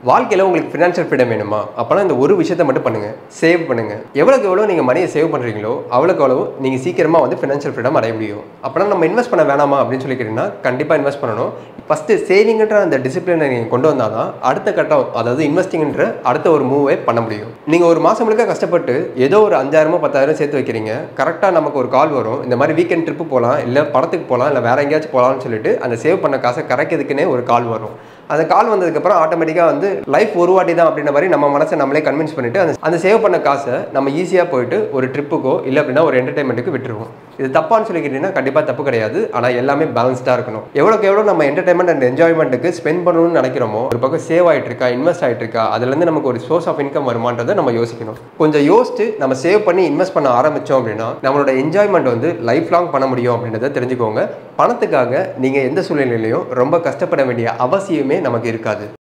வாழ்க்கையில் உங்களுக்கு financial freedom வேணுமா அப்போனா இந்த ஒரு விஷயத்தை மட்டும் பண்ணுங்கள் சேவ் பண்ணுங்கள் எவ்வளோக்கு எவ்வளோ நீங்கள் மணியை சேவ் பண்ணுறீங்களோ அவ்வளோக்கு அவ்வளோ நீங்கள் சீக்கிரமாக வந்து ஃபினான்ஷியல் ஃப்ரீடம் அடைய முடியும் அப்போனா நம்ம இன்வெஸ்ட் பண்ண வேணாமா அப்படின்னு சொல்லி கேட்டிங்கன்னா கண்டிப்பாக இன்வெஸ்ட் பண்ணணும் ஃபஸ்ட்டு சேவிங்ன்ற அந்த டிசிப்ளினை நீங்கள் கொண்டு வந்தால் தான் அடுத்த கட்டம் அதாவது இன்வெஸ்டிங்ன்ற அடுத்த ஒரு மூவே பண்ண முடியும் நீங்கள் ஒரு மாதம் முழுக்க கஷ்டப்பட்டு ஏதோ ஒரு அஞ்சாயிரமோ பத்தாயிரம் சேர்த்து வைக்கிறீங்க கரெக்டாக நமக்கு ஒரு கால் வரும் இந்த மாதிரி வீக்கெண்ட் ட்ரிப்பு போகலாம் இல்லை படத்துக்கு போகலாம் இல்லை வேற எங்கேயாச்சும் போகலாம்னு சொல்லிட்டு அந்த சேவ் பண்ண காசை கரைக்கிறதுக்குன்னே ஒரு கால் வரும் அந்த கால் வந்ததுக்கப்புறம் ஆட்டோமேட்டிக்காக வந்து லைஃப் ஒரு வாட்டி தான் அப்படின்ற மாதிரி நம்ம மனசை நம்மளே கன்வின்ஸ் பண்ணிட்டு அந்த அந்த சேவ் பண்ண காசை நம்ம ஈஸியாக போயிட்டு ஒரு ட்ரிப்புக்கோ இல்லை அப்படின்னா ஒரு என்டர்டைன்மெண்ட்டுக்கு விட்டுருவோம் இது தப்பான்னு சொல்லி கேட்டிங்கன்னா கண்டிப்பாக தப்பு கிடையாது ஆனால் எல்லாமே பேலன்ஸ்டாக இருக்கணும் எவ்வளோக்கு எவ்வளோ நம்ம என்டர்டைன்மெண்ட் அண்ட் என்ஜாய்மெண்ட்டுக்கு ஸ்பெண்ட் பண்ணணும்னு நினைக்கிறோமோ ஒரு பக்கம் சேவ் ஆகிட்டு இருக்கா இன்வெஸ்ட் ஆகிட்டு இருக்கா அதுலேருந்து நமக்கு ஒரு சோர்ஸ் ஆஃப் இன்கம் வருமானதை நம்ம யோசிக்கணும் கொஞ்சம் யோசிச்சு நம்ம சேவ் பண்ணி இன்வெஸ்ட் பண்ண ஆரம்பித்தோம் அப்படின்னா நம்மளோட என்ஜாய்மெண்ட் வந்து லைஃப் லாங் பண்ண முடியும் அப்படின்றத தெரிஞ்சுக்கோங்க பணத்துக்காக நீங்கள் எந்த சூழ்நிலையிலையும் ரொம்ப கஷ்டப்பட வேண்டிய அவசியமே நமக்கு இருக்காது